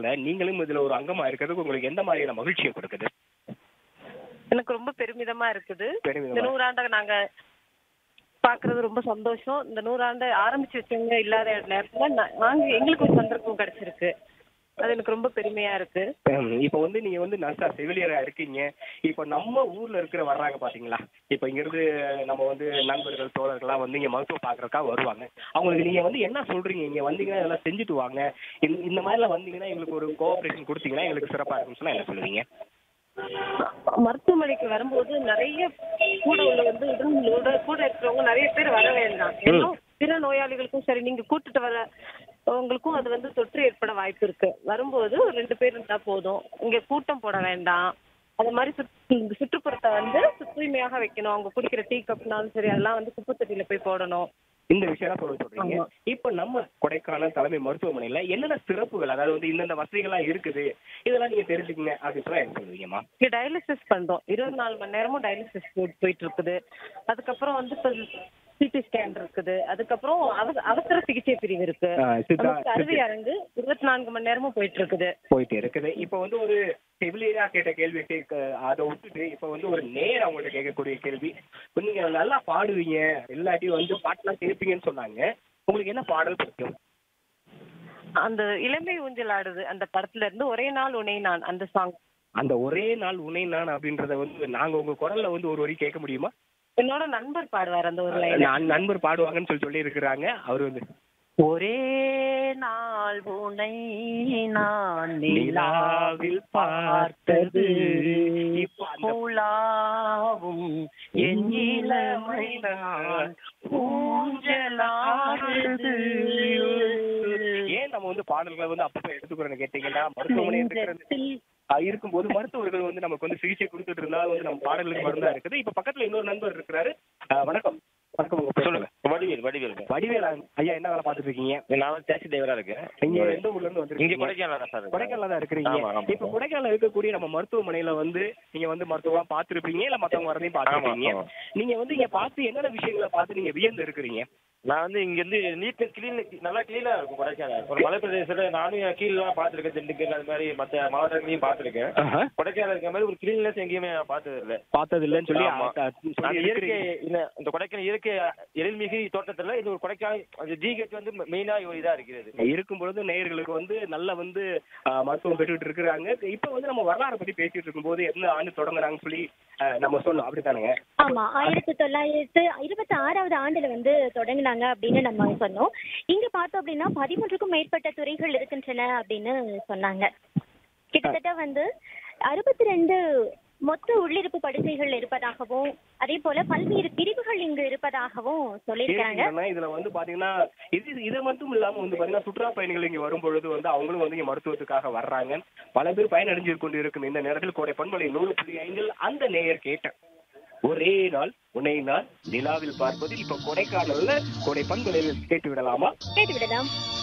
திட்டத்துல நீங்களும் இதுல ஒரு அங்கமா இருக்கிறதுக்கு உங்களுக்கு எந்த மாதிரியான மகிழ்ச்சியை கொடுக்குது எனக்கு ரொம்ப பெருமிதமா இருக்குது பெருமிதமா. இந்த நூறாண்டை நாங்க பாக்குறது ரொம்ப சந்தோஷம் இந்த நூறாண்டு ஆரம்பிச்சு வச்சவங்க இல்லாத நேரத்துல நா- நாங்க எங்களுக்கு ஒரு சந்தர்ப்பம் கிடைச்சிருக்கு அது எனக்கு ரொம்ப பெருமையா இருக்கு ஹம், இப்ப வந்து நீங்க வந்து நர்ஸா செவிலியரா இருக்கீங்க இப்ப நம்ம ஊர்ல இருக்கிற வர்றாங்க பாத்தீங்களா இப்ப இங்க இருந்து நம்ம வந்து நண்பர்கள் தோழர்கள்லாம் வந்து இங்க மருத்துவம் பாக்குறதுக்கா வருவாங்க அவங்களுக்கு நீங்க வந்து என்ன சொல்றீங்க இங்க வந்தீங்கன்னா இதெல்லாம் செஞ்சுட்டு வாங்க இந்த- இந்த மாதிரி எல்லாம் வந்தீங்கன்னா எங்களுக்கு ஒரு கோஆபரேஷன் கொடுத்தீங்கன்னா எங்களுக்கு சிறப்பா இருக்கும்னு சொன்னா என்ன சொல்லுவீங்க மருத்துவமனைக்கு வரும்போது நிறைய கூட உள்ள வந்து உடலோட கூட இருக்கிறவங்க நிறைய பேர் வர வேண்டாம் ஏன்னா பிற நோயாளிகளுக்கும் சரி நீங்க கூட்டிட்டு வர உங்களுக்கும் அது வந்து தொற்று ஏற்பட வாய்ப்பு இருக்கு வரும்போது ஒரு ரெண்டு பேர் இருந்தா போதும் இங்க கூட்டம் போட வேண்டாம் அது மாதிரி சுற்று சுற்றுப்புறத்தை வந்து தூய்மையாக வைக்கணும் அவங்க குடிக்கிற டீ கப்னாலும் சரி அதெல்லாம் வந்து குப்பை தொட்டியில போய் போடணும் இந்த விஷயம் சொல்ல சொல்றீங்க ஆமா. இப்ப நம்ம கொடைக்கானல் தலைமை மருத்துவமனையில என்னென்ன சிறப்புகள் அதாவது வந்து இந்தந்த வசதிகள்லாம் இருக்குது இதெல்லாம் நீங்க தெரிஞ்சுக்கங்க அப்படின்னு சொன்னா என்ன சொல்லுவீங்கம்மா இங்க டயாலிசிஸ் பண்றோம் இருபத்தி நாலு மணி நேரமும் டயாலிசிஸ் போயிட்டு இருக்குது அதுக்கப்புறம் வந்து இப்போ சிடி ஸ்கேன் இருக்குது அதுக்கப்புறம் அவ- அவசர சிகிச்சை பிரிவு இருக்கு ஆ, சித்தா- நமக்கு அறுவை அரங்கு இருபத்தி நான்கு மணி நேரமும் போயிட்டு இருக்குது போயிட்டு இருக்குது இப்ப வந்து ஒரு செவிலியரா கேட்ட கேள்வி கேட்க அதை விட்டுட்டு இப்ப வந்து ஒரு நேர் அவங்கள்ட்ட கேட்கக்கூடிய கேள்வி இப்ப நீங்க நல்லா பாடுவீங்க இல்லாட்டி வந்து பாட்டுலாம் கேட்பீங்கன்னு சொன்னாங்க உங்களுக்கு என்ன பாடல் பிடிக்கும் அந்த இளமை ஊஞ்சல் ஆடுது அந்த படத்துல இருந்து ஒரே நாள் உனை நான் அந்த சாங் அந்த ஒரே நாள் உனை நான் அப்படின்றத வந்து நாங்க உங்க குரல்ல வந்து ஒரு வரி கேட்க முடியுமா என்னோட நண்பர் பாடுவார் அந்த ஒரு லைன் நான் நண்பர் பாடுவாங்கன்னு சொல்லி சொல்லி இருக்கிறாங்க அவர் வந்து ஒரே நாள் உனை நான் நிலாவில் பார்த்தது இப்ப அந்த உலாவும் என் இளமை நான் ஊஞ்சலாடுது ஏன் நம்ம வந்து பாடல்களை வந்து அப்பப்ப எடுத்துக்கிறோம்னு கேட்டீங்கன்னா மருத்துவமனை இருக்கிறது நெஞ்சத்தில் ஆஹ் இருக்கும்போது மருத்துவர்கள் வந்து நமக்கு வந்து சிகிச்சை கொடுத்துட்டு இருந்தா வந்து நம்ம பாடல்களுக்கு மருந்தா இருக்குது இப்ப பக்கத்துல இன்னொரு நண்பர் இருக்கிறாரு ஆஹ் வணக்கம் வணக்கம் உங்க பேர் சொல்லுங்க வடிவேல் வடிவேல் வடிவேலா ஐயா என்ன வேலை பாத்துட்டு இருக்கீங்க நான் வந்து டாக்ஸி டிரைவரா இருக்கேன் நீங்க எந்த ஊர்ல இருந்து இங்க வந்திருக்கீங்க கொடைக்கானல் தான் சார் இருக்கேன். கொடைக்கானல தான் இருக்கிறீங்க ஆமா, ஆமா. இப்ப கொடைக்கானல இருக்கக்கூடிய நம்ம மருத்துவமனையில வந்து நீங்க வந்து மருத்துவம் பாத்துருப்பீங்க இல்ல மத்தவங்க வரதையும் பாத்துருப்பீங்க ஆமா. நீங்க வந்து இங்க பார்த்து என்னென்ன விஷயங்களை பார்த்து நீங்க வியந்து இருக்கிறீங்க நான் வந்து இங்க இருந்து நீட் கிளீன் நல்லா கிளீனா இருக்கும் கொடைக்கானல் ஒரு மலை பிரதேசத்துல நானும் கீழெல்லாம் பாத்துருக்கேன் திண்டுக்கல் அது மாதிரி மத்த மாவட்டங்களையும் பாத்துருக்கேன் கொடைக்கானல் இருக்க மாதிரி ஒரு கிளீன்லெஸ் எங்கேயுமே நான் பார்த்தது இல்ல பார்த்தது இல்லைன்னு சொல்லி ஆமா. அ- அ- சொல்லி அந்த இயற்கை இருக்கிறீங்க. இந்த இந்த கொடைக்கானல் இயற்கை எழில்மிகு தோட்டத்துல இது ஒரு கொடைக்கானல் அந்த ஜிஹெச் வந்து மெயினா ஒரு இதா இருக்கிறது இருக்கும் பொழுது நேயர்களுக்கு வந்து நல்ல வந்து ஆ, மருத்துவம் பெற்றுட்டு இருக்கிறாங்க இப்ப வந்து நம்ம வரலாறு பத்தி பேசிட்டு இருக்கும்போது எந்த ஆண்டு தொடங்குறாங்கன்னு சொல்லி ஆ, நம்ம சொன்னோம் அப்படித்தானுங்க ஆமா ஆயிரத்தி தொள்ளாயிரத்து இருபத்தி ஆறாவது ஆண்டுல வந்து தொடங்கினாங்க அப்படின்னு நம்ம சொன்னோம் இங்க பார்த்தோம் அப்படின்னா பதிமூன்றுக்கும் மேற்பட்ட துறைகள் இருக்கின்றன அப்படின்னு சொன்னாங்க கிட்டத்தட்ட வந்து அறுபத்தி ரெண்டு மொத்த உள்ளிருப்பு படுக்கைகள் இருப்பதாகவும் அதே போல பல்வேறு பிரிவுகள் இங்கு இருப்பதாகவும் சொல்லியிருக்காங்க இருக்கின்றன. இதுல வந்து பாத்தீங்கன்னா இது இது மட்டும் இல்லாம வந்து பாத்தீங்கன்னா சுற்றுலா பயணிகள் இங்க வரும் பொழுது வந்து அவங்களும் வந்து இங்க மருத்துவத்துக்காக வர்றாங்க பல பேர் பயனடைஞ்சு கொண்டு இருக்கும் இந்த நேரத்தில் கோடை பண்பலை நூறு புள்ளி ஐந்தில் அந்த நேயர் கேட்டேன் ஒரே நாள் உன்னை நாள் நிலாவில் பார்ப்பது இப்ப கொடைக்கானல்ல கோடை பண்பலையில் கேட்டு விடலாமா கேட்டு விடலாம்